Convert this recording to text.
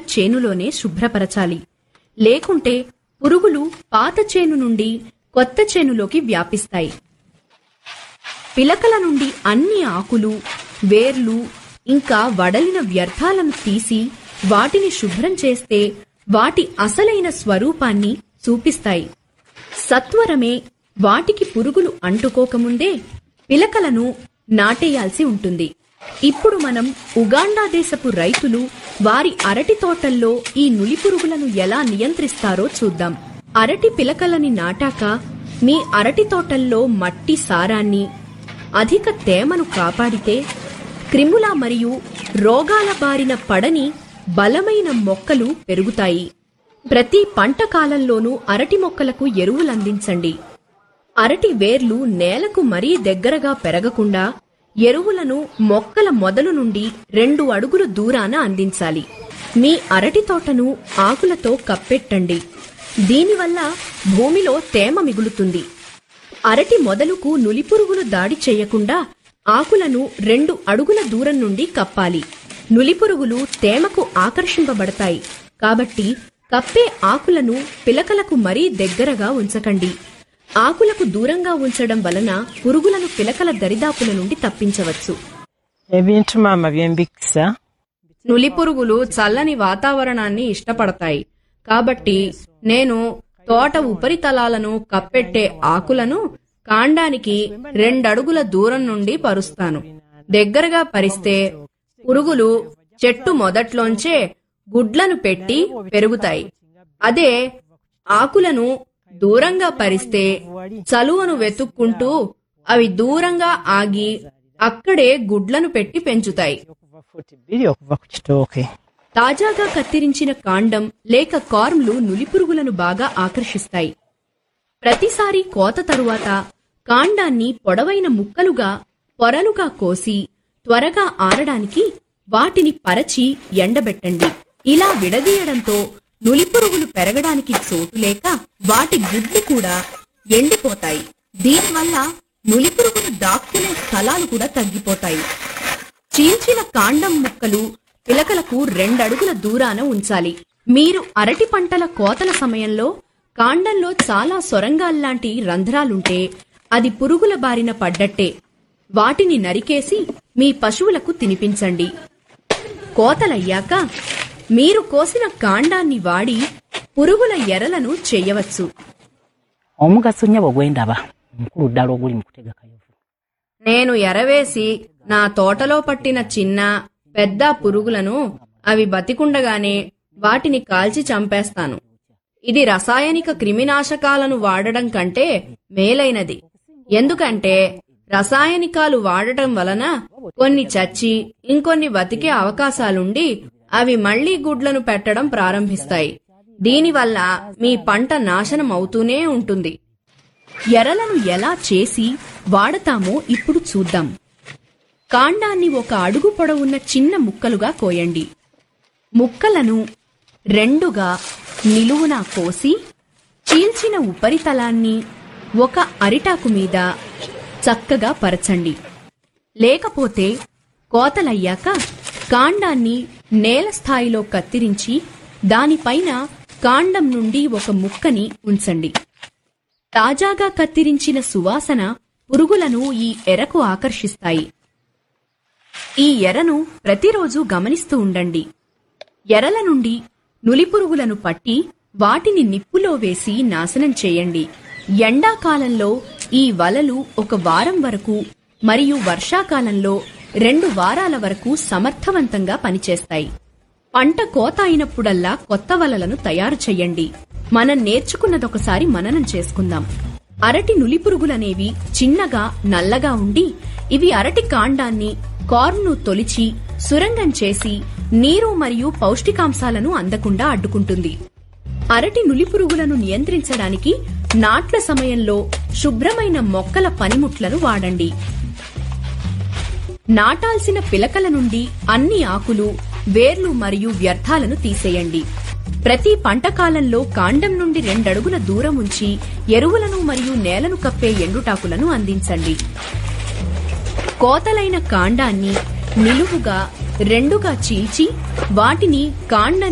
చేనులోనే శుభ్రపరచాలి లేకుంటే పురుగులు పాత చేను నుండి కొత్త చేనులోకి వ్యాపిస్తాయి పిలకల నుండి అన్ని ఆకులు వేర్లు ఇంకా వడలిన వ్యర్థాలను తీసి వాటిని శుభ్రం చేస్తే వాటి అసలైన స్వరూపాన్ని చూపిస్తాయి సత్వరమే వాటికి పురుగులు అంటుకోకముందే పిలకలను నాటేయాల్సి ఉంటుంది ఇప్పుడు మనం ఉగాండా దేశపు రైతులు వారి అరటి తోటల్లో ఈ నులి పురుగులను ఎలా నియంత్రిస్తారో చూద్దాం అరటి పిలకలని నాటాక మీ అరటి తోటల్లో మట్టి సారాన్ని అధిక తేమను కాపాడితే క్రిముల మరియు రోగాల బారిన పడని బలమైన మొక్కలు పెరుగుతాయి ప్రతి పంట కాలంలోనూ అరటి మొక్కలకు ఎరువులందించండి అరటి వేర్లు నేలకు మరీ దగ్గరగా పెరగకుండా ఎరువులను మొక్కల మొదలు నుండి రెండు అడుగులు దూరాన అందించాలి మీ అరటి తోటను ఆకులతో కప్పెట్టండి దీనివల్ల భూమిలో తేమ మిగులుతుంది అరటి మొదలుకు నులిపురుగులు దాడి చేయకుండా ఆకులను రెండు అడుగుల దూరం నుండి కప్పాలి నులిపురుగులు తేమకు ఆకర్షింపబడతాయి కాబట్టి కప్పే ఆకులను పిలకలకు మరీ దగ్గరగా ఉంచకండి ఆకులకు దూరంగా ఉంచడం వలన పురుగులను పిలకల దరిదాపుల నుండి తప్పించవచ్చు ebintu maama byembikisa నులిపురుగులు చల్లని వాతావరణాన్ని ఇష్టపడతాయి కాబట్టి నేను తోట ఉపరితలాలను కప్పెట్టే ఆకులను కాండానికి రెండడుగుల దూరం నుండి పరుస్తాను దగ్గరగా పరిస్తే పురుగులు చెట్టు మొదట్లోంచే గుడ్లను పెట్టి పెరుగుతాయి అదే ఆకులను దూరంగా పరిస్తే చలువను వెతుక్కుంటూ అవి దూరంగా ఆగి అక్కడే గుడ్లను పెట్టి పెంచుతాయి okuva futi bbiri okuva ku kitooke తాజాగా కత్తిరించిన కాండం లేక కార్మ్లు నులిపురుగులను బాగా ఆకర్షిస్తాయి ప్రతిసారి కోత తరువాత కాండాన్ని పొడవైన ముక్కలుగా పొరలుగా కోసి త్వరగా ఆరడానికి వాటిని పరచి ఎండబెట్టండి ఇలా విడదీయడంతో నులిపురుగులు పెరగడానికి చోటు లేక వాటి గుడ్లు కూడా ఎండిపోతాయి దీనివల్ల నులిపురుగులు దాక్కునే స్థలాలు కూడా తగ్గిపోతాయి చీల్చిన కాండం ముక్కలు పిలకలకు రెండడుగుల దూరాన ఉంచాలి మీరు అరటి పంటల కోతల సమయంలో కాండంలో చాలా సొరంగాల్లాంటి రంధ్రాలుంటే అది పురుగుల బారిన పడ్డట్టే వాటిని నరికేసి మీ పశువులకు తినిపించండి కోతలయ్యాక మీరు కోసిన కాండాన్ని వాడి పురుగుల ఎరలను చేయవచ్చు omugaso nnyabo gwe ndaba mukulu ddala oguli mu kutega kayovu నేను ఎరవేసి నా తోటలో పట్టిన చిన్న పెద్ద పురుగులను అవి బతికుండగానే వాటిని కాల్చి చంపేస్తాను ఇది రసాయనిక క్రిమినాశకాలను వాడడం కంటే మేలైనది ఎందుకంటే రసాయనికాలు వాడటం వలన కొన్ని చచ్చి ఇంకొన్ని బతికే అవకాశాలుండి అవి మళ్లీ గుడ్లను పెట్టడం ప్రారంభిస్తాయి దీనివల్ల మీ పంట నాశనం అవుతూనే ఉంటుంది ఎరలను ఎలా చేసి వాడతామో ఇప్పుడు చూద్దాం కాండాన్ని ఒక అడుగు పొడవున్న చిన్న ముక్కలుగా కోయండి ముక్కలను రెండుగా నిలువునా కోసి చీల్చిన ఉపరితలాన్ని ఒక అరిటాకు మీద చక్కగా పరచండి లేకపోతే కోతలయ్యాక కాండాన్ని నేల స్థాయిలో కత్తిరించి దానిపైన కాండం నుండి ఒక ముక్కని ఉంచండి తాజాగా కత్తిరించిన సువాసన పురుగులను ఈ ఎరకు ఆకర్షిస్తాయి ఈ ఎరను ప్రతిరోజు గమనిస్తూ ఉండండి ఎరల నుండి నులిపురుగులను పట్టి వాటిని నిప్పులో వేసి నాశనం చేయండి ఎండాకాలంలో ఈ వలలు ఒక వారం వరకు మరియు వర్షాకాలంలో రెండు వారాల వరకు సమర్థవంతంగా పనిచేస్తాయి పంట కోత అయినప్పుడల్లా కొత్త వలలను తయారు చెయ్యండి మనం నేర్చుకున్నదొకసారి మననం చేసుకుందాం అరటి నులిపురుగులనేవి చిన్నగా నల్లగా ఉండి ఇవి అరటి కాండాన్ని కార్న్ను తొలిచి సురంగం చేసి నీరు మరియు పౌష్టికాంశాలను అందకుండా అడ్డుకుంటుంది అరటి నులిపురుగులను నియంత్రించడానికి నాట్ల సమయంలో శుభ్రమైన మొక్కల పనిముట్లను వాడండి నాటాల్సిన పిలకల నుండి అన్ని ఆకులు వేర్లు మరియు వ్యర్థాలను తీసేయండి ప్రతి పంట కాలంలో కాండం నుండి రెండడుగుల దూరం ఉంచి ఎరువులను మరియు నేలను కప్పే ఎండుటాకులను అందించండి కోతలైన కాండాన్ని నిలువుగా రెండుగా చీల్చి వాటిని కాండ